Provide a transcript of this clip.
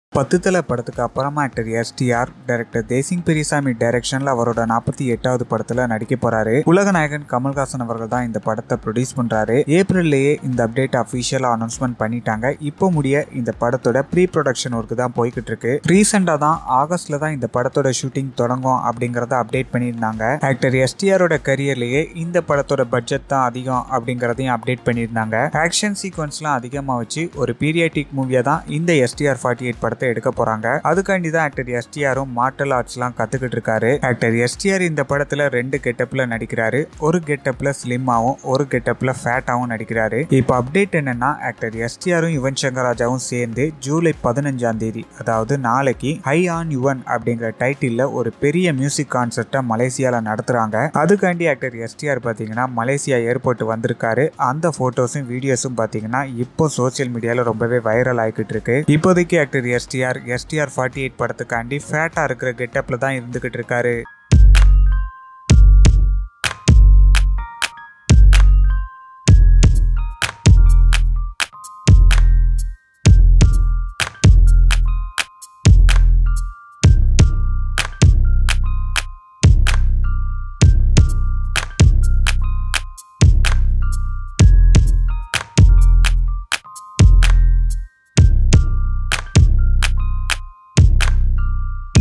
பத்து தலை படத்துக்கு அப்புறமா actor STR director Desingh Periyasamy டைரக்ஷன்ல அவரோட நாற்பத்தி எட்டாவது படத்துல நடிக்க போறாரு உலக நாயகன் கமல்ஹாசன் அவர்கள் தான் இந்த படத்தை ப்ரொடியூஸ் பண்றாரு ஏப்ரல்லையே இந்த அப்டேட் அஃபிஷியலா அனௌன்ஸ்மெண்ட் பண்ணிட்டாங்க இப்போ முடிய இந்த படத்தோட ப்ரீ ப்ரொடக்ஷன் ஒர்க் தான் போய்கிட்டு இருக்கு ரீசெண்டா தான் ஆகஸ்ட்ல தான் இந்த படத்தோட ஷூட்டிங் தொடங்கும் அப்படிங்கறத அப்டேட் பண்ணியிருந்தாங்க ஆக்டர் எஸ்டிஆரோட கரியர்லயே இந்த படத்தோட பட்ஜெட் தான் அதிகம் அப்படிங்கறதையும் அப்டேட் பண்ணியிருந்தாங்க ஆக்ஷன் சீக்வன்ஸ்லாம் அதிகமாக வச்சு ஒரு பீரியாட்டிக் மூவியா தான் இந்த எஸ்டிஆர் ஃபார்ட்டி எயிட் படத்தை எடுக்க போறாங்க அதுக்காண்டி தான் ஆக்டர் எஸ்டிஆரும் மார்டல் ஆர்ட்ஸ்லாம் கத்துக்கிட்டு இருக்காரு ஆக்டர் எஸ்டிஆர் இந்த படத்துல ரெண்டு கெட்டப்ல நடிக்கிறாரு ஒரு கெட்டப்ல ஸ்லிம்மாவும் ஒரு கெட்டப்ல ஃபேட்டாவும் நடிக்கிறாரு இப்போ அப்டேட் என்னன்னா ஆக்டர் எஸ்டிஆரும் யுவன் சங்கர் ராஜாவும் சேர்ந்து ஜூலை பதினஞ்சாம் தேதி அதாவது நாளைக்கு ஹை ஆன் யுவன் அப்படிங்கிற டைட்டில்ல ஒரு பெரிய மியூசிக் கான்சர்ட்டை மலேசியால நடத்துறாங்க அதுக்காண்டி ஆக்டர் எஸ்டிஆர் பாத்தீங்கன்னா மலேசியா ஏர்போர்ட் வந்திருக்காரு அந்த போட்டோஸும் வீடியோஸும் பாத்தீங்கன்னா இப்போ சோசியல் மீடியால ரொம்பவே வைரல் ஆகிக்கிட்டு இருக்கு இப்போதைக்கு actor STR STR forty eight படத்துக்காண்டி ஃபேட்டா இருக்கிற கெட்டப்ல தான் இருந்துகிட்டு இருக்காரு